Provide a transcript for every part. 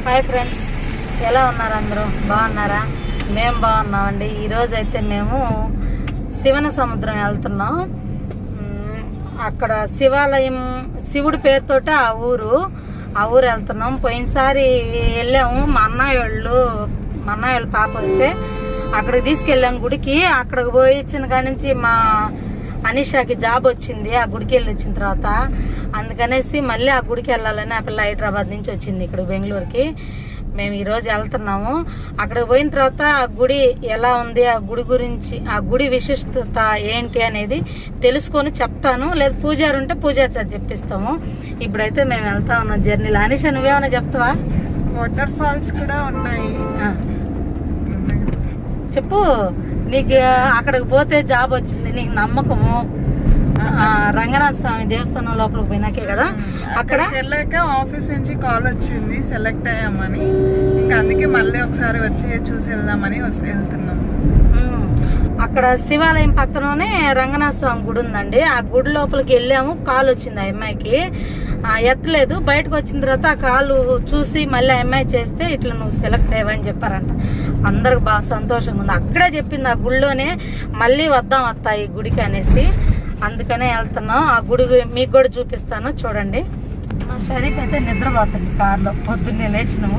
Hi friends ఎలా ఉన్నారు అందరూ బాగున్నారా మేము బాగున్నామండి ఈరోజు అయితే మేము శివన సముద్రం వెళ్తున్నాం మ్, అక్కడ శివాలయం శివుడి పేరుతోటి ఆ ఊరు ఆ ఊరు వెళ్తున్నాం పోయినసారి వెళ్ళాము మా అన్నయ్య వాళ్ళు మా అన్నయ్య వాళ్ళ పాప వస్తే అక్కడికి తీసుకెళ్ళాం గుడికి అక్కడికి పోయి వచ్చిన కాడి నుంచి మా అనిషాకి జాబ్ వచ్చింది ఆ గుడికి వెళ్ళి వచ్చిన తర్వాత అందుకనేసి మళ్ళీ ఆ గుడికి వెళ్ళాలని ఆ పిల్ల హైదరాబాద్ నుంచి వచ్చింది ఇక్కడ బెంగళూరుకి మేము ఈ రోజు వెళ్తున్నాము అక్కడికి పోయిన తర్వాత ఆ గుడి ఎలా ఉంది ఆ గుడి గురించి ఆ గుడి విశిష్టత ఏంటి అనేది తెలుసుకొని చెప్తాను లేదా పూజారి ఉంటే పూజారి సార్ చెప్పిస్తాము ఇప్పుడైతే మేము వెళ్తా ఉన్నాం జర్నీలో అనిషా నువ్వేమైనా చెప్తావా వాటర్ ఫాల్స్ కూడా ఉన్నాయి ఆ, చెప్పు నీకు అక్కడికి పోతే జాబ్ వచ్చింది నీకు నమ్మకము ఆ, రంగనాథ స్వామి దేవస్థానం లోపలికి పోయినాకే కదా అక్కడ అక్కడికి వెళ్ళాక ఆఫీస్ నుంచి కాల్ వచ్చింది సెలెక్ట్ అయ్యామని ఇంకా అందుకే మళ్ళీ ఒకసారి వచ్చి చూసి వెళ్దామని వస్- వెళ్తున్నాం ఉమ్, అక్కడ శివాలయం పక్కననే రంగనాథ స్వామి గుడి ఉందండి ఆ గుడి లోపలికి వెళ్ళాము కాలు వచ్చింది ఆ అమ్మాయికి ఆ, ఎత్తలేదు బయటకు వచ్చిన తర్వాత ఆ కాలు చూసి మళ్ళీ ఆ అమ్మాయి చేస్తే ఇట్లా నువ్వు సెలెక్ట్ అయ్యావని చెప్పారంట అందరికి బాగా సంతోషంగా ఉంది అక్కడే చెప్పింది ఆ గుడిలోనే మళ్ళీ వద్దాం అత్త ఈ గుడికి అనేసి అందుకనే వెళ్తున్నాం ఆ గుడి మీకు కూడా చూపిస్తాను చూడండి మా షరీఫ్ అయితే నిద్రపోతుంది కార్లో పొద్దున్నే లేచినాము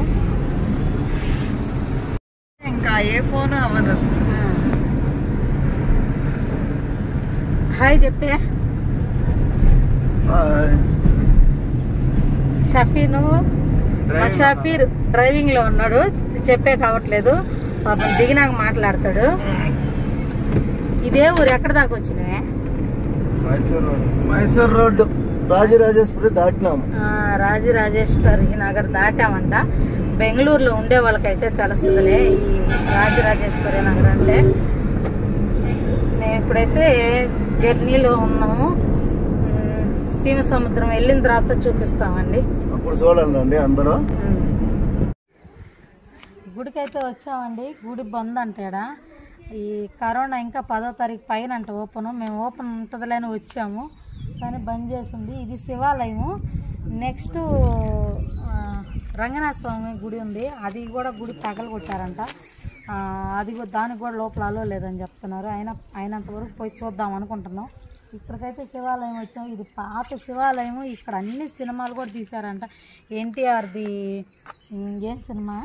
ఇంకా ఏ ఫోన్ అవ్వదు హాయ్ చెప్పే షఫీను మా షఫీర్ డ్రైవింగ్ లో ఉన్నాడు చెప్పే కావట్లేదు పాపం దిగినాక మాట్లాడతాడు ఇదే ఊరు ఎక్కడ దాకా వచ్చినావే మైసూర్ రోడ్డు రాజరాజేశ్వరి దాటినాం ఆ, రాజరాజేశ్వరి నగర్ దాటామంట బెంగళూరులో ఉండే వాళ్ళకైతే తెలుస్తుందిలే ఈ రాజరాజేశ్వరి నగర్ అంటే మేము ఇప్పుడైతే జర్నీలో ఉన్నాము ఉమ్, సీమ సముద్రం వెళ్ళిన తర్వాత చూపిస్తామండి అప్పుడు చూడండి అందరూ గుడికి అయితే వచ్చామండి గుడి బంద్ అంటాడా ఈ కరోనా ఇంకా పదో తారీఖు పైన అంట ఓపెన్ మేము ఓపెన్ ఉంటుందిలేని వచ్చాము కానీ బంద్ చేసింది ఇది శివాలయము నెక్స్ట్ రంగనాథ స్వామి గుడి ఉంది అది కూడా గుడి పగలు కొట్టారంట ఆ, అది కూడా దానికి కూడా లోపల అలో లేదని చెప్తున్నారు అయినా అయినంత వరకు పోయి చూద్దాం అనుకుంటున్నాం ఇక్కడికైతే శివాలయం వచ్చాము ఇది పాత శివాలయము ఇక్కడ అన్ని సినిమాలు కూడా తీశారంట ఎన్టీఆర్ది ఉమ్, ఏం సినిమా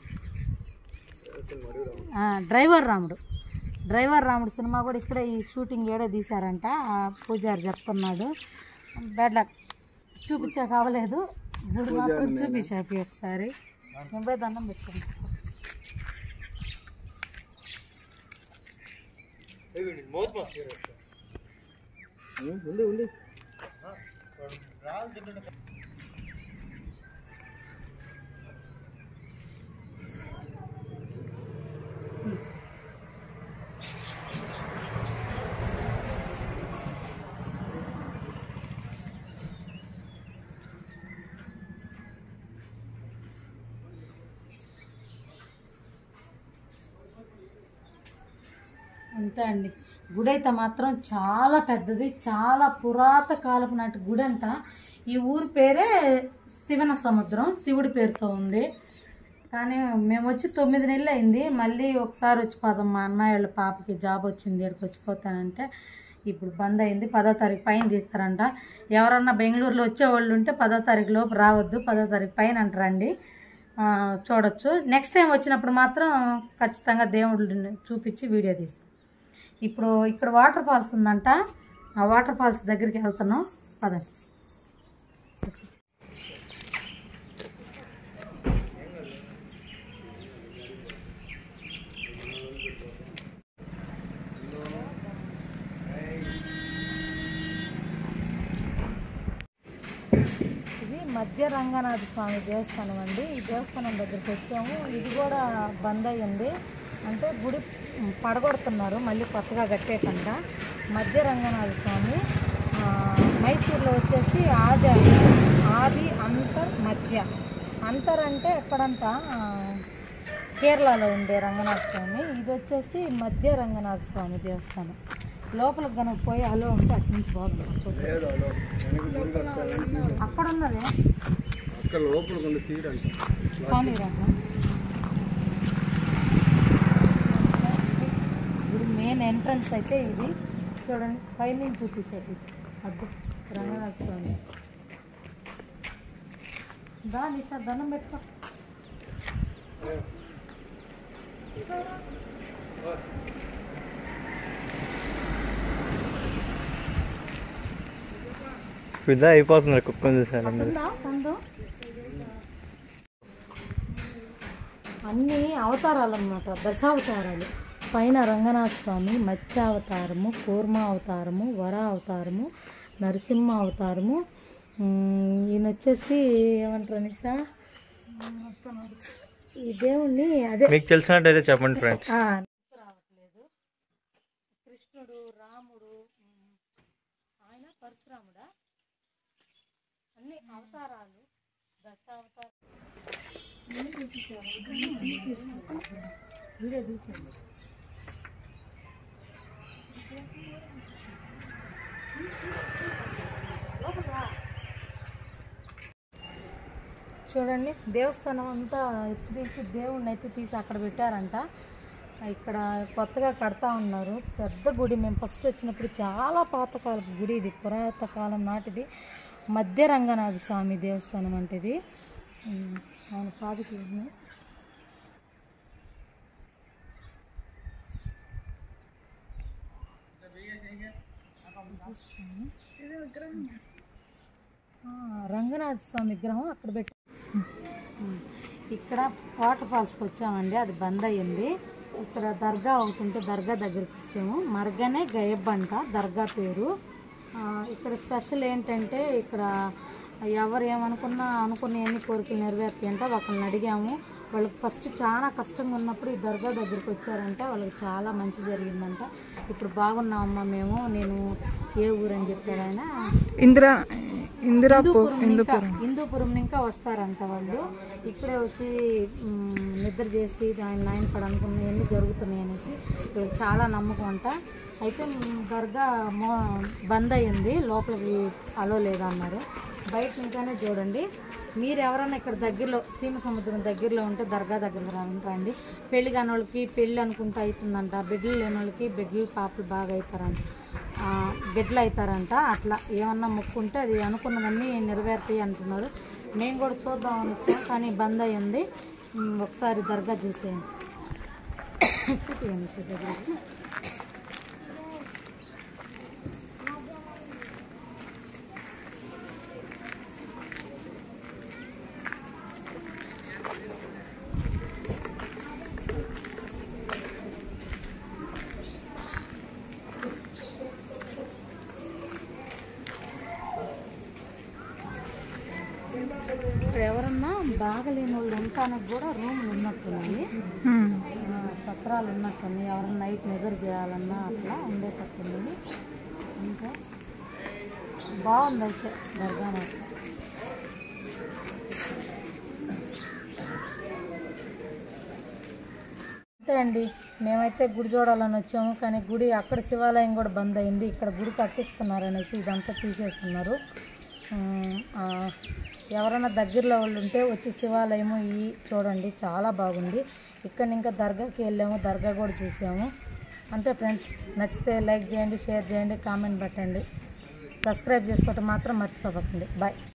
ఆ, డ్రైవర్ రాముడు డ్రైవర్ రాముడు సినిమా కూడా ఇక్కడే ఈ షూటింగ్ ఏడే తీశారంట ఆ పూజారి చెప్తున్నాడు బ్యాడ్ లక్ చూపించాక అవ్వలేదు గుడి మాత్రం చూపించాపి ఒకసారి నేను పోయి దండం పెట్టుకుంటా ఉండి ఉండి అంతే అండి గుడి అయితే మాత్రం చాలా పెద్దది చాలా పురాత కాలపు నాటి గుడి అంట ఈ ఊరి పేరే శివన సముద్రం శివుడి పేరుతో ఉంది కానీ మేము వచ్చి తొమ్మిది నెలలు అయింది మళ్ళీ ఒకసారి వచ్చి పోదాం మా అన్నయ్య వాళ్ళ పాపకి జాబ్ వచ్చింది ఇక్కడికి వచ్చిపోతానంటే ఇప్పుడు బంద్ అయింది పదో తారీఖు పైన తీస్తారంట ఎవరన్నా బెంగళూరులో వచ్చేవాళ్ళు ఉంటే పదో తారీఖు లోపు రావద్దు పదో తారీఖు పైన అంటారండి ఆ, చూడొచ్చు నెక్స్ట్ టైం వచ్చినప్పుడు మాత్రం ఖచ్చితంగా దేవుడిని చూపించి వీడియో తీస్తాం ఇప్పుడు ఇక్కడ వాటర్ ఫాల్స్ ఉందంట ఆ వాటర్ ఫాల్స్ దగ్గరికి వెళ్తున్నాం పదండి ఇది మధ్య రంగనాథ స్వామి దేవస్థానం అండి ఈ దేవస్థానం దగ్గరికి వచ్చాము ఇది కూడా బంద్ అయ్యింది అంటే గుడి పడగొడుతున్నారు మళ్ళీ కొత్తగా కట్టేకంట మధ్య రంగనాథ స్వామి ఆ, మైసూర్లో వచ్చేసి ఆది ఆది అంతర్ మధ్య అంతర్ అంటే ఎక్కడంట ఆ, కేరళలో ఉండే రంగనాథ స్వామి ఇది వచ్చేసి మధ్య రంగనాథ స్వామి దేవస్థానం లోపలికి కనుక పోయి అలో ఉంటే అటు నుంచి బాగుంది చూద్దాం. అక్కడ ఉన్నదే ఇక్కడ లోపల కొండ తీరండి కానీ రాక ఇప్పుడు మెయిన్ ఎంట్రన్స్ అయితే ఇది చూడండి పైనుంచి చూపించేది అద్దు రంగనాథ స్వామి దా నిషా దండం పెట్టుకో ఫిదా అయిపోతున్నారు కుక్కని చూసాను మీరు ఉందా సందు అన్ని అవతారాలు అన్నమాట దశావతారాలు పైన రంగనాథ స్వామి మత్స్య అవతారము కూర్మ అవతారము వర అవతారము నరసింహ అవతారము ఉమ్, ఈయన వచ్చేసి ఏమంటారు నిషా ఈ దేవుణ్ణి అదే మీకు తెలిసినట్టయితే చెప్పండి ఫ్రెండ్స్ ఆ, రావట్లేదు కృష్ణుడు రాముడు ఉమ్, ఆయన పరశురాముడా అన్ని అవతారాలు దశ అవతారాలు వీడియో తీసేయండి చూడండి దేవస్థానం అంతా ఎత్తు తీసి దేవుణ్ణి అయితే తీసి అక్కడ పెట్టారంట ఇక్కడ కొత్తగా కడతా ఉన్నారు పెద్ద గుడి మేము ఫస్ట్ వచ్చినప్పుడు చాలా పాతకాలపు గుడి ఇది పురాత కాలం నాటిది మధ్య రంగనాథ స్వామి దేవస్థానం అంటే ఇది ఉమ్, ఆయన పాదకి ఆ, రంగనాథ స్వామి విగ్రహం అక్కడ పెట్టి ఉమ్. ఇక్కడ వాటర్ ఫాల్స్కి వచ్చామండి అది బంద్ అయ్యింది ఇక్కడ దర్గా ఒకటి ఉంటే దర్గా దగ్గరికి వచ్చాము మర్గనే గయబ్ అంట దర్గా పేరు ఆ, ఇక్కడ స్పెషల్ ఏంటంటే ఇక్కడ ఎవరు ఏమనుకున్నా అనుకున్న ఎన్ని కోరికలు నెరవేర్తాయి అంటే ఒకరిని అడిగాము వాళ్ళకి ఫస్ట్ చాలా కష్టంగా ఉన్నప్పుడు ఈ దర్గా దగ్గరికి వచ్చారంట వాళ్ళకి చాలా మంచి జరిగిందంట ఇప్పుడు బాగున్నామమ్మా మేము నేను ఏ ఊరు అని చెప్పారు ఆయన ఇందిరా ఇందిరా హిందూపురం ఇంకా హిందూపురం ఇంకా వస్తారంట వాళ్ళు ఇక్కడే వచ్చి మ్, నిద్ర చేసి ఆయన నాయన పడ అనుకున్న ఎన్ని జరుగుతున్నాయి అనేసి వీళ్ళకి చాలా నమ్మకం అంట అయితే మ్, దర్గా మో బంద్ అయ్యింది లోపలికి అలో లేదన్నారు బయట ఇంకానే చూడండి మీరు ఎవరైనా ఇక్కడ దగ్గరలో సీమ సముద్రం దగ్గరలో ఉంటే దర్గా దగ్గరకు రా- రండి పెళ్లి కాని వాళ్ళకి పెళ్ళి అనుకుంటూ అవుతుందంట బిడ్డలు లేని వాళ్ళకి బిడ్డలు పాపలు బాగా అవుతారంట ఆ, బిడ్డలు అవుతారంట అట్లా ఏమన్నా మొక్కుంటే అది అనుకున్నవన్నీ నెరవేరుతాయి అంటున్నారు మేము కూడా చూద్దాం వచ్చాం కానీ బంద్ అయ్యింది ఉమ్, ఒకసారి దర్గా చూసేయండి చూపించండి సార్ దగ్గరికి. ఇక్కడ ఎవరన్నా బాగలేని వాళ్ళు ఉండటానికి కూడా రూమ్లు ఉన్నట్టున్నాయి ఆ, సత్రాలు ఉన్నట్టున్నాయి ఎవరన్నా నైట్ నిద్ర చేయాలన్నా అట్లా ఉండేటట్టుంది ఇంకా బాగుంది అయితే దర్గా నాకు అంతే అండి మేమైతే గుడి చూడాలని వచ్చాము కానీ గుడి అక్కడ శివాలయం కూడా బంద్ అయింది ఇక్కడ గుడి కట్టిస్తున్నారు అనేసి ఇదంతా తీసేస్తున్నారు ఉమ్, ఆ, ఎవరైనా దగ్గరలో వాళ్ళు ఉంటే వచ్చి శివాలయము ఈ చూడండి చాలా బాగుంది ఇక్కడ ఇంకా దర్గాకి వెళ్ళాము దర్గా కూడా చూసాము అంతే ఫ్రెండ్స్ నచ్చితే లైక్ చేయండి షేర్ చేయండి కామెంట్ పెట్టండి సబ్స్క్రైబ్ చేసుకోవటం మాత్రం మర్చిపోకండి బాయ్